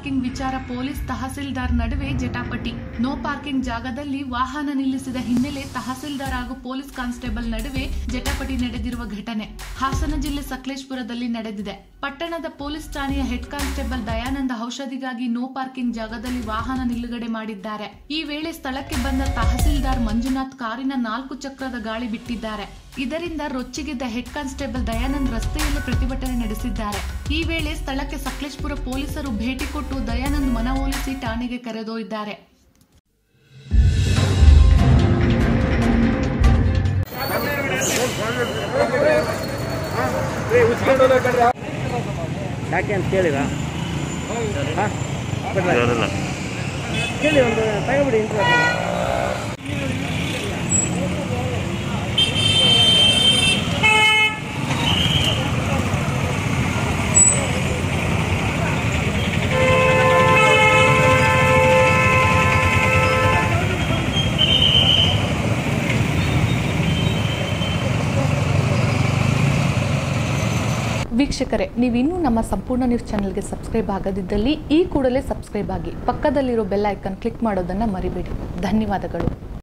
parking ವಿಚಾರ police tahsildar ನಡುವೆ ಜಟಾಪಟಿ no parking ಜಾಗದಲ್ಲಿ ವಾಹನ ನಿಲ್ಲಿಸಿದ ಹಿನ್ನೆಲೆ ತಹಸೀಲ್ದಾರ್ ಹಾಗೂ ಪೊಲೀಸ್ ಕಾನ್ಸ್ಟೇಬಲ್ ನಡುವೆ ಜಟಾಪಟಿ ನಡೆದಿರುವ ಘಟನೆ ಹಾಸನ ಜಿಲ್ಲೆ ಸಕಲೇಶ್ಪುರದಲ್ಲಿ ನಡೆದಿದೆ ಪಟ್ಟಣದ ಪೊಲೀಸ್ ಠಾಣೆಯ ಹೆಡ್ ಕಾನ್ಸ್ಟೇಬಲ್ ದಯಾನಂದ ಔಷಧಿಗಾಗಿ ನೋ ಪಾರ್ಕಿಂಗ್ ಜಾಗದಲ್ಲಿ ವಾಹನ ನಿಲುಗಡೆ ಮಾಡಿದ್ದಾರೆ ಈ ವೇಳೆ ಸ್ಥಳಕ್ಕೆ ಬಂದ ತಹಸೀಲ್ದಾರ್ ಮಂಜುನಾಥ್ ಕಾರಿನ ನಾಲ್ಕು ಚಕ್ರದ ಗಾಳಿ ಬಿಟ್ಟಿದ್ದಾರೆ ಇದರಿಂದ ರೊಚ್ಚಿಗೆದ್ದ ಹೆಡ್ ಕಾನ್ಸ್ಟೇಬಲ್ ದಯಾನಂದ್ ರಸ್ತೆಯಲ್ಲಿ ಪ್ರತಿಭಟನೆ ನಡೆಸಿದ್ದಾರೆ ಈ ವೇಳೆ ಸ್ಥಳಕ್ಕೆ ಸಕಲೇಶ್ಪುರ ಪೊಲೀಸರು ಭೇಟಿ ಕೊಟ್ಟು ದಯಾನಂದ್ ಮನವೊಲಿಸಿ ಠಾಣೆಗೆ ಕರೆದೊಯ್ದಿದ್ದಾರೆ ಯಾಕೆ ಅಂತ ಕೇಳಿರಾ ಹಾಂ ಯಾರಲ್ಲ ಕೇಳಿ ಒಂದು ತಗೊಬಿಡಿ ಇಂಟ್ರೆಸ್ಟ್ ವೀಕ್ಷಕರೇ ನೀವಿನ್ನೂ ನಮ್ಮ ಸಂಪೂರ್ಣ ನ್ಯೂಸ್ ಚಾನೆಲ್ಗೆ ಸಬ್ಸ್ಕ್ರೈಬ್ ಆಗದಿದ್ದಲ್ಲಿ ಈ ಕೂಡಲೇ ಸಬ್ಸ್ಕ್ರೈಬ್ ಆಗಿ ಪಕ್ಕದಲ್ಲಿರೋ ಬೆಲ್ ಐಕನ್ ಕ್ಲಿಕ್ ಮಾಡೋದನ್ನು ಮರಿಬೇಡಿ ಧನ್ಯವಾದಗಳು